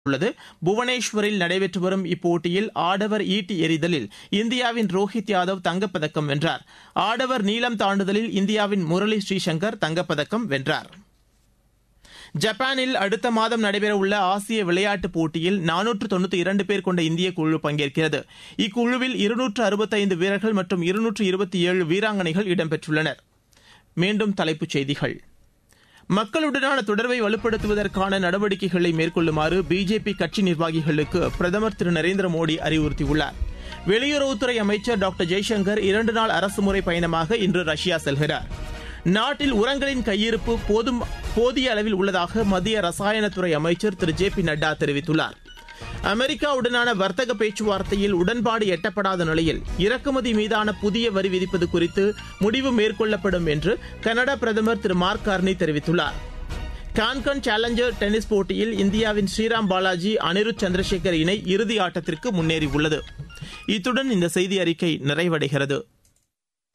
உள்ளது புவனேஸ்வரில் நடைபெற்று வரும் இப்போட்டியில் ஆடவர் ஈட்டி எறிதலில் இந்தியாவின் ரோஹித் யாதவ் தங்கப்பதக்கம் வென்றார் ஆடவர் நீளம் தாண்டுதலில் இந்தியாவின் முரளி ஸ்ரீசங்கர் தங்கப்பதக்கம் வென்றார் ஜப்பானில் அடுத்த மாதம் நடைபெறவுள்ள ஆசிய விளையாட்டுப் போட்டியில் நானூற்று தொண்ணூத்தி இரண்டு பேர் கொண்ட இந்திய குழு பங்கேற்கிறது இக்குழுவில் இருநூற்று அறுபத்தைந்து வீரர்கள் மற்றும் இருநூற்று இருபத்தி ஏழு வீராங்கனைகள் இடம்பெற்றுள்ளனர் மீண்டும் தலைப்புச் செய்திகள் மக்களுடனான தொடர்பை வலுப்படுத்துவதற்கான நடவடிக்கைகளை மேற்கொள்ளுமாறு பிஜேபி கட்சி நிர்வாகிகளுக்கு பிரதமர் திரு நரேந்திர மோடி அறிவுறுத்தியுள்ளார் வெளியுறவுத்துறை அமைச்சர் டாக்டர் ஜெய்சங்கர் இரண்டு நாள் அரசுமுறை பயணமாக இன்று ரஷ்யா செல்கிறார் நாட்டில் உரங்களின் கையிருப்பு போதும் போதிய அளவில் உள்ளதாக மத்திய ரசாயனத்துறை அமைச்சர் திரு ஜே பி நட்டா தெரிவித்துள்ளார் அமெரிக்காவுடனான வர்த்தக பேச்சுவார்த்தையில் உடன்பாடு எட்டப்படாத நிலையில் இறக்குமதி மீதான புதிய வரி விதிப்பது குறித்து முடிவு மேற்கொள்ளப்படும் என்று கனடா பிரதமர் திரு மார்க் கார்னி தெரிவித்துள்ளார் கான்கன் சேலஞ்சர் டென்னிஸ் போட்டியில் இந்தியாவின் ஸ்ரீராம் பாலாஜி அனிருத் சந்திரசேகர் இணை இறுதி ஆட்டத்திற்கு முன்னேறியுள்ளது இத்துடன் இந்த செய்தி அறிக்கை நிறைவடைகிறது